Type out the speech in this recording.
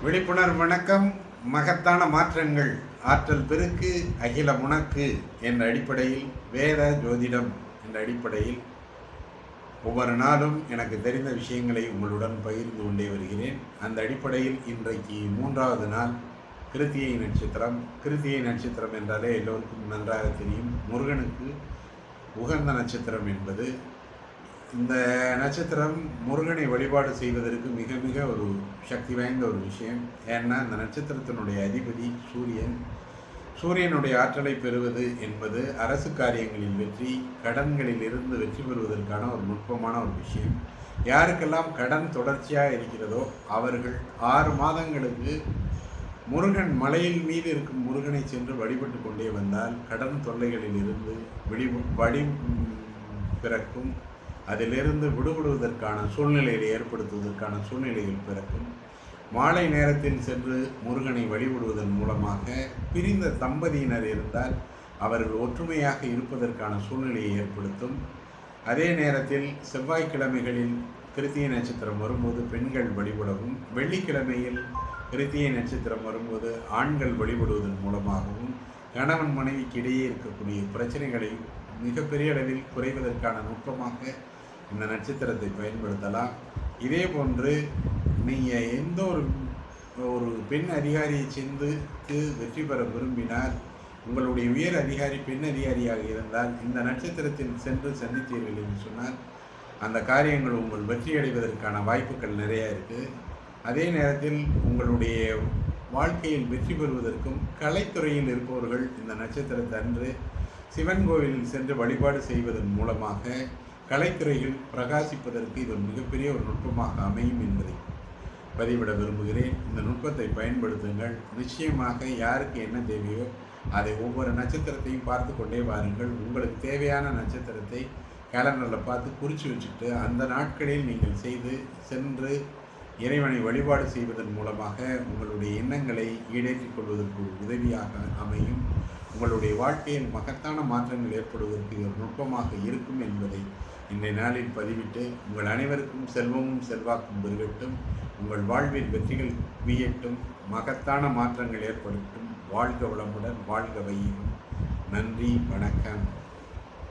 விழிப்புணர்வு வணக்கம் மகத்தான மாற்றங்கள் ஆற்றல் பெருக்கு அகில முனக்கு என்ற அடிப்படையில் வேத ஜோதிடம் என்ற அடிப்படையில் ஒவ்வொரு நாளும் எனக்கு தெரிந்த விஷயங்களை உங்களுடன் பகிர்ந்து கொண்டே வருகிறேன் அந்த அடிப்படையில் இன்றைக்கு மூன்றாவது நாள் கிருத்திகை நட்சத்திரம் கிருத்திகை நட்சத்திரம் என்றாலே எல்லோருக்கும் நன்றாக தெரியும் முருகனுக்கு உகந்த நட்சத்திரம் என்பது இந்த நட்சத்திரம் முருகனை வழிபாடு செய்வதற்கு மிக மிக ஒரு சக்தி வாய்ந்த ஒரு விஷயம் ஏன்னா இந்த நட்சத்திரத்தினுடைய அதிபதி சூரியன் சூரியனுடைய ஆற்றலை பெறுவது என்பது அரசு காரியங்களில் வெற்றி கடன்களில் இருந்து வெற்றி பெறுவதற்கான ஒரு நுட்பமான ஒரு விஷயம் யாருக்கெல்லாம் கடன் தொடர்ச்சியாக இருக்கிறதோ அவர்கள் ஆறு மாதங்களுக்கு முருகன் மலையில் மீது இருக்கும் முருகனை சென்று வழிபட்டு கொண்டே வந்தால் கடன் தொல்லைகளில் இருந்து விடி வழி பிறக்கும் அதிலிருந்து விடுபடுவதற்கான சூழ்நிலையை ஏற்படுத்துவதற்கான சூழ்நிலைகள் பிறக்கும் மாலை நேரத்தில் சென்று முருகனை வழிபடுவதன் மூலமாக பிரிந்த தம்பதியினர் இருந்தால் அவர்கள் ஒற்றுமையாக இருப்பதற்கான சூழ்நிலையை ஏற்படுத்தும் அதே நேரத்தில் செவ்வாய்க்கிழமைகளில் கிருத்திகை நட்சத்திரம் வரும்போது பெண்கள் வழிபடவும் வெள்ளிக்கிழமையில் கிருத்திகை நட்சத்திரம் வரும்போது ஆண்கள் வழிபடுவதன் மூலமாகவும் கணவன் மனைவிக்கு இடையே இருக்கக்கூடிய பிரச்சனைகளை மிகப்பெரிய அளவில் குறைவதற்கான நுட்பமாக இந்த நட்சத்திரத்தை பயன்படுத்தலாம் இதே போன்று நீங்கள் எந்த ஒரு ஒரு பெண் அதிகாரியை சென்று வெற்றி பெற விரும்பினால் உங்களுடைய உயர் அதிகாரி பெண் அதிகாரியாக இருந்தால் இந்த நட்சத்திரத்தில் சென்று சந்தித்தீர்கள் என்று சொன்னால் அந்த காரியங்கள் உங்கள் வெற்றி அடைவதற்கான வாய்ப்புகள் நிறையா இருக்குது அதே நேரத்தில் உங்களுடைய வாழ்க்கையில் வெற்றி பெறுவதற்கும் கலைத்துறையில் இருப்பவர்கள் இந்த நட்சத்திரத்தை அன்று சிவன் கோவிலில் சென்று வழிபாடு செய்வதன் மூலமாக கலைத்துறையில் பிரகாசிப்பதற்கு இது ஒரு மிகப்பெரிய ஒரு நுட்பமாக அமையும் என்பதை பதிவிட விரும்புகிறேன் இந்த நுட்பத்தை பயன்படுத்துங்கள் நிச்சயமாக யாருக்கு என்ன தேவையோ அதை ஒவ்வொரு நட்சத்திரத்தையும் பார்த்து கொண்டே வாருங்கள் உங்களுக்கு தேவையான நட்சத்திரத்தை கேலண்டரில் பார்த்து குறித்து வச்சுக்கிட்டு அந்த நாட்களில் நீங்கள் செய்து சென்று இறைவனை வழிபாடு செய்வதன் மூலமாக உங்களுடைய எண்ணங்களை ஈடேற்றிக் கொள்வதற்கு ஒரு உதவியாக அமையும் உங்களுடைய வாழ்க்கையில் மகத்தான மாற்றங்கள் ஏற்படுவதற்கு ஒரு நுட்பமாக இருக்கும் என்பதை இன்றைய நாளில் பதிவிட்டு உங்கள் அனைவருக்கும் செல்வமும் செல்வாக்கும் பெருகட்டும் உங்கள் வாழ்வில் வெற்றிகள் குவியட்டும் மகத்தான மாற்றங்கள் ஏற்படட்டும் வாழ்க வளமுடன் வாழ்க வையும் நன்றி வணக்கம்